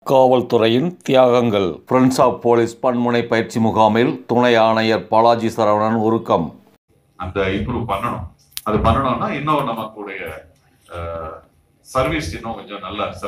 காவல்துறையின் தியாகங்கள் friends of police பன்முனை பயிற்சி முகாமில் துணை ஆணையர் பாலாஜி சரவணன் உருக்கம் அந்த இம்ப்ரூவ் பண்ணணும் அது பண்ணணும்னா இன்னும் நமக்குடைய சர்வீஸ் இன்னும் கொஞ்சம் நல்ல சிறப்பு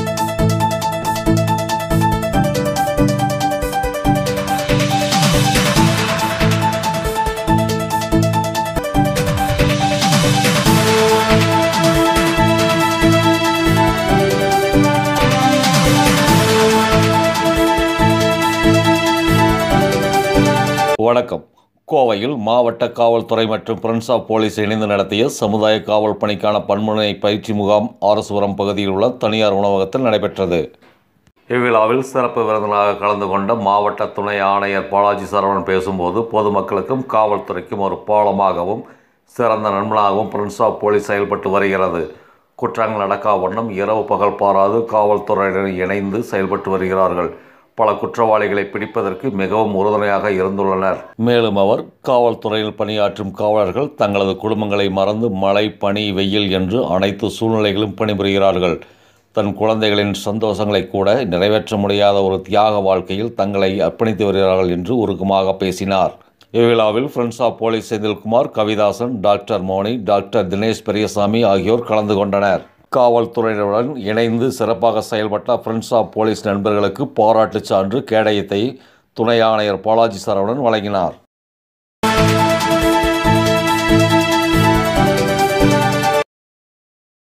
வணக்கம் கோவையில் மாவட்ட காவல்துறை மற்றும் ஃப்ரெண்ட்ஸ் ஆஃப் போலீஸ் இணைந்து நடத்திய சமுதாய காவல் பணிக்கான பன்முனை பயிற்சி முகாம் ஆரசுபுரம் பகுதியில் உள்ள தனியார் உணவகத்தில் நடைபெற்றது இவ்விழாவில் சிறப்பு விருந்தினராக கலந்து கொண்ட மாவட்ட துணை ஆணையர் பாலாஜி சரவணன் பேசும்போது பொதுமக்களுக்கும் காவல்துறைக்கும் ஒரு பாலமாகவும் சிறந்த நண்பனாகவும் ஃப்ரெண்ட்ஸ் ஆஃப் போலீஸ் செயல்பட்டு வருகிறது குற்றங்கள் நடக்கா வண்ணம் இரவு பகல் பாராது காவல்துறையினர் இணைந்து செயல்பட்டு வருகிறார்கள் பல குற்றவாளிகளை பிடிப்பதற்கு மிகவும் உறுதுணையாக இருந்துள்ளனர் மேலும் அவர் காவல்துறையில் பணியாற்றும் காவலர்கள் தங்களது குடும்பங்களை மறந்து மழை பனி வெயில் என்று அனைத்து சூழ்நிலைகளும் பணிபுரிகிறார்கள் தன் குழந்தைகளின் சந்தோஷங்களை கூட நிறைவேற்ற முடியாத ஒரு தியாக வாழ்க்கையில் தங்களை அர்ப்பணித்து வருகிறார்கள் என்று உருக்கமாக பேசினார் இவ்விழாவில் friends of police Senthilkumar Kavithasan doctor Moni doctor Dinesh Periyasamy ஆகியோர் கலந்து கொண்டனர் காவல்துறையினருடன் இணைந்து சிறப்பாக செயல்பட்ட ஃப்ரெண்ட்ஸ் ஆஃப் போலீஸ் நண்பர்களுக்கு பாராட்டுச் சான்று கேடயத்தை துணை ஆணையர் பாலாஜி சரவணன் வழங்கினார்